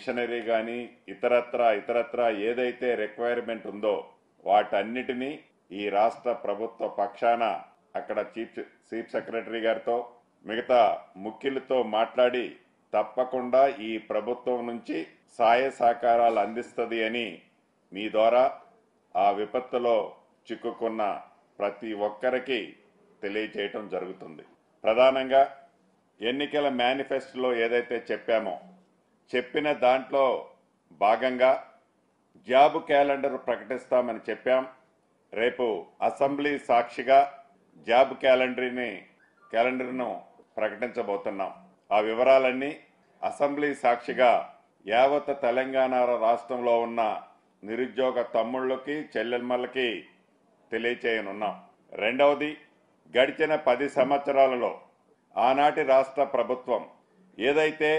machinery కానీ ఇతరత్ర ఇతరత్ర ఏదైతే రిక్వైర్మెంట్ ఉందో వాటన్నిటినీ ఈ రాష్ట్ర ప్రభుత్వ పక్షాన అక్కడ చీఫ్ చీఫ్ సెక్రటరీ గారితో మిగతా ముఖ్యులతో మాట్లాడి తప్పకుండా ఈ ప్రభుత్వం నుంచి సాయ సహకారాలు అందిస్తుంది అని మీ ద్వారా ఆ విపత్తులో చిక్కుకున్న ప్రతి ఒక్కరికి తెలియచేయటం జరుగుతుంది ప్రధానంగా ఎన్నికల మేనిఫెస్టోలో ఏదైతే చెప్పామో చెప్పిన దాంట్లో భాగంగా జాబ్ క్యాలెండర్ ప్రకటిస్తామని చెప్పాం రేపు అసెంబ్లీ సాక్షిగా జాబ్ క్యాలెండర్ని క్యాలెండర్ను ప్రకటించబోతున్నాం ఆ వివరాలన్నీ అసెంబ్లీ సాక్షిగా యావత్ తెలంగాణ రాష్ట్రంలో ఉన్న నిరుద్యోగ తమ్ముళ్ళకి చెల్లెమ్మలకి తెలియచేయనున్నాం రెండవది గడిచిన పది సంవత్సరాలలో ఆనాటి రాష్ట్ర ప్రభుత్వం ఏదైతే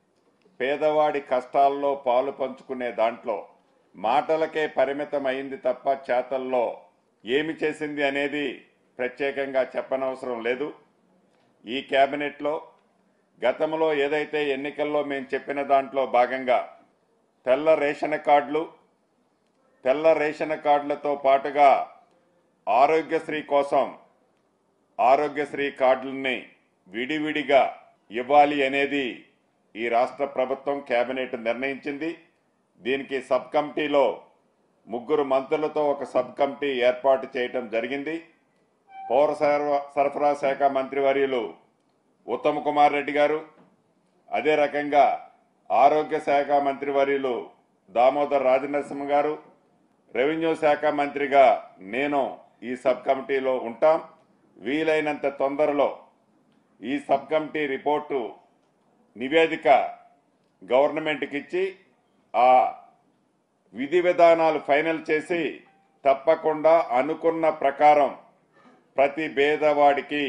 పేదవాడి కష్టాల్లో పాలు పంచుకునే దాంట్లో మాటలకే పరిమితం అయింది తప్ప చేతల్లో ఏమి చేసింది అనేది ప్రత్యేకంగా చెప్పనవసరం లేదు ఈ కేబినెట్లో గతంలో ఏదైతే ఎన్నికల్లో మేము చెప్పిన దాంట్లో భాగంగా తెల్ల రేషన్ కార్డులు తెల్ల రేషన్ కార్డులతో పాటుగా ఆరోగ్యశ్రీ కోసం ఆరోగ్యశ్రీ కార్డులని విడివిడిగా ఇవ్వాలి అనేది ఈ రాష్ట్ర ప్రభుత్వం కేబినెట్ నిర్ణయించింది దీనికి సబ్ కమిటీలో ముగ్గురు మంత్రులతో ఒక సబ్ కమిటీ ఏర్పాటు చేయటం జరిగింది పౌర సరఫరా- సరఫరా శాఖ మంత్రివర్యులు ఉత్తమ్ కుమార్ రెడ్డి గారు అదే రకంగా ఆరోగ్య శాఖ మంత్రివర్యులు దామోదర్ రాజనరసింహ గారు రెవెన్యూ శాఖ మంత్రిగా నేను ఈ సబ్ కమిటీలో ఉంటాం వీలైనంత తొందరలో ఈ సబ్ కమిటీ రిపోర్టు నివేదిక గవర్నమెంట్కి ఇచ్చి ఆ విధి విధానాలు ఫైనల్ చేసి తప్పకుండా అనుకున్న ప్రకారం ప్రతి పేదవాడికి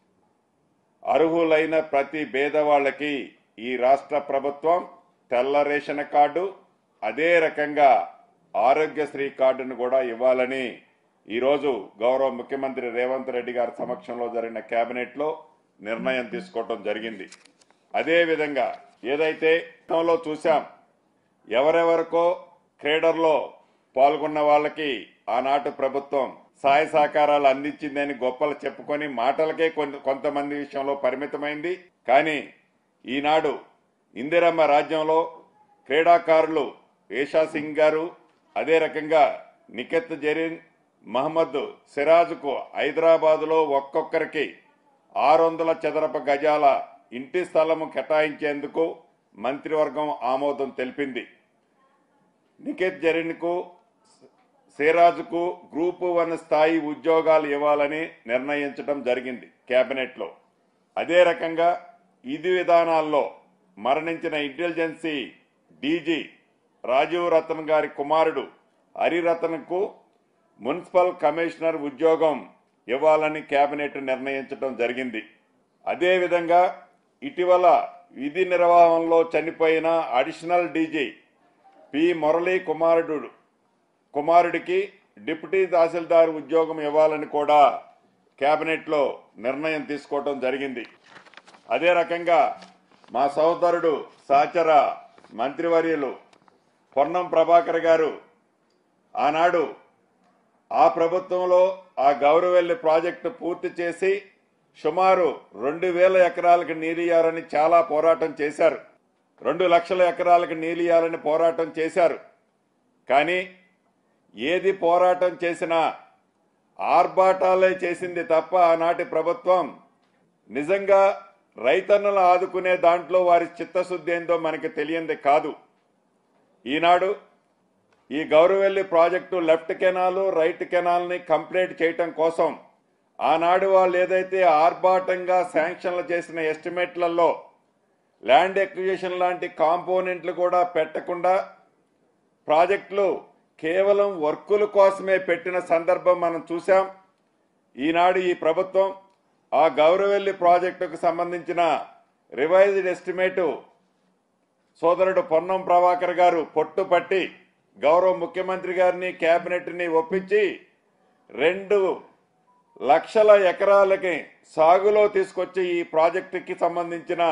అర్హులైన ప్రతి పేదవాళ్ళకి ఈ రాష్ట్ర ప్రభుత్వం తెల్ల రేషన్ కార్డు అదే రకంగా ఆరోగ్యశ్రీ కార్డును కూడా ఇవ్వాలని ఈరోజు గౌరవ ముఖ్యమంత్రి రేవంత్ రెడ్డి గారి సమక్షంలో జరిగిన కేబినెట్ లో నిర్ణయం తీసుకోవటం జరిగింది అదే విధంగా ఏదైతే గతంలో చూశాం ఎవరెవరికో క్రీడల్లో పాల్గొన్న వాళ్ళకి ఆనాటి ప్రభుత్వం సహాయ సహకారాలు అందించిందని గొప్పలు చెప్పుకొని మాటలకే కొన్ని కొంతమంది విషయంలో పరిమితమైంది కానీ ఈనాడు ఇందిరమ్మ రాజ్యంలో క్రీడాకారులు ఏషా సింగ్ గారు అదే రకంగా నిఖత్ జరీన్ మహమ్మద్ సిరాజ్కు హైదరాబాదులో ఒక్కొక్కరికి ఆరు వందల చదరపు గజాల ఇంటి స్థలము కేటాయించేందుకు మంత్రివర్గం ఆమోదం తెలిపింది నిఖత్ జరీన్కు సిరాజ్కు గ్రూప్ వన్ స్థాయి ఉద్యోగాలు ఇవ్వాలని నిర్ణయించడం జరిగింది కేబినెట్లో అదే రకంగా విధి విధానాల్లో మరణించిన ఇంటెలిజెన్సీ డీజీ రాజీవ్ రతన్ గారి కుమారుడు హరిరతన్కు మున్సిపల్ కమిషనర్ ఉద్యోగం ఇవ్వాలని కేబినెట్ నిర్ణయించడం జరిగింది అదేవిధంగా ఇటీవల విధి నిర్వహణలో చనిపోయిన అడిషనల్ డీజీ పి మురళీ కుమారుడు కుమారుడికి డిప్యూటీ తహసీల్దార్ ఉద్యోగం ఇవ్వాలని కూడా కేబినెట్లో నిర్ణయం తీసుకోవడం జరిగింది అదే రకంగా మా సోదరుడు సహచర మంత్రివర్యులు పొన్నం ప్రభాకర్ గారు ఆనాడు ఆ ప్రభుత్వంలో ఆ గౌరవెల్లి ప్రాజెక్టు పూర్తి చేసి సుమారు రెండు వేల ఎకరాలకు నీరియాలని చాలా పోరాటం చేశారు రెండు లక్షల ఎకరాలకు నీలియాలని పోరాటం చేశారు కానీ ఏది పోరాటం చేసినా ఆర్భాటాలే చేసింది తప్ప ఆనాటి ప్రభుత్వం నిజంగా రైతన్నులు ఆదుకునే దాంట్లో వారి చిత్తశుద్ధి ఏందో మనకి తెలియంది కాదు ఈనాడు ఈ Gouravelli project left canal right కెనాల్ని కంప్లీట్ చేయటం కోసం ఆనాడు వాళ్ళు ఏదైతే ఆర్భాటంగా శాంక్షన్లు చేసిన ఎస్టిమేట్లలో ల్యాండ్ ఎక్విజిషన్ లాంటి కాంపోనెంట్లు కూడా పెట్టకుండా ప్రాజెక్టులు కేవలం వర్కుల కోసమే పెట్టిన సందర్భం మనం చూసాం ఈనాడు ఈ ప్రభుత్వం ఆ గౌరవెల్లి ప్రాజెక్టుకు సంబంధించిన రివైజ్డ్ ఎస్టిమేటు సోదరుడు పొన్నం ప్రభాకర్ గారు పొట్టుపట్టి గౌరవ ముఖ్యమంత్రి గారిని కేబినెట్ని ఒప్పించి రెండు లక్షల ఎకరాలకి సాగులో తీసుకొచ్చి ఈ ప్రాజెక్టుకి సంబంధించిన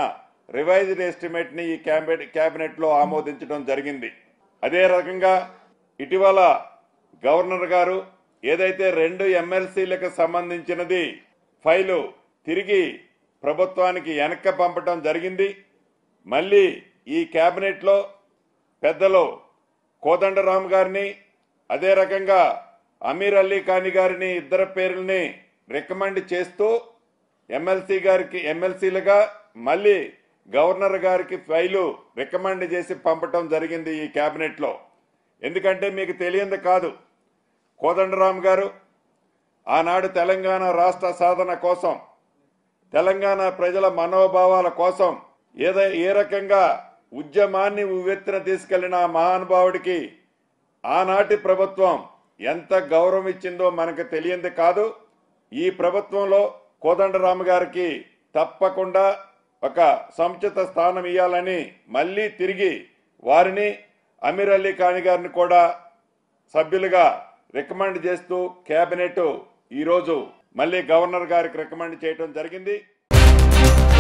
రివైజ్డ్ ఎస్టిమేట్ ని ఈ క్యాబినెట్ క్యాబినెట్ లో ఆమోదించడం జరిగింది అదే రకంగా ఇటీవల గవర్నర్ గారు ఏదైతే రెండు ఎమ్మెల్సీలకు సంబంధించినది ఫైలు తిరిగి ప్రభుత్వానికి వెనక్కి పంపటం జరిగింది మళ్ళీ ఈ కేబినెట్ లో పెద్దలు కోదండరామ్ గారిని అదే రకంగా అమీర్ అలీ ఖాని గారిని ఇద్దరు పేర్లని రికమెండ్ చేస్తూ ఎమ్మెల్సీ గారికి ఎమ్మెల్సీలుగా మళ్ళీ గవర్నర్ గారికి ఫైలు రికమెండ్ చేసి పంపటం జరిగింది ఈ కేబినెట్ లో ఎందుకంటే మీకు తెలియంది కాదు కోదండరామ్ గారు ఆనాడు తెలంగాణ రాష్ట్ర సాధన కోసం తెలంగాణ ప్రజల మనోభావాల కోసం ఏదో ఏ రకంగా ఉద్యమాన్ని ఉవ్వెత్తున తీసుకెళ్లిన ఆ మహానుభావుడికి ఆనాటి ప్రభుత్వం ఎంత గౌరవం ఇచ్చిందో మనకు తెలియంది కాదు ఈ ప్రభుత్వంలో కోదండరామ గారికి తప్పకుండా ఒక సముచిత స్థానం ఇవ్వాలని మళ్ళీ తిరిగి వారిని అమీర్ అలీ ఖాన్ గారిని కూడా సభ్యులుగా రికమెండ్ చేస్తూ కేబినెట్ ఈరోజు మళ్ళీ గవర్నర్ గారికి రికమెండ్ చేయడం జరిగింది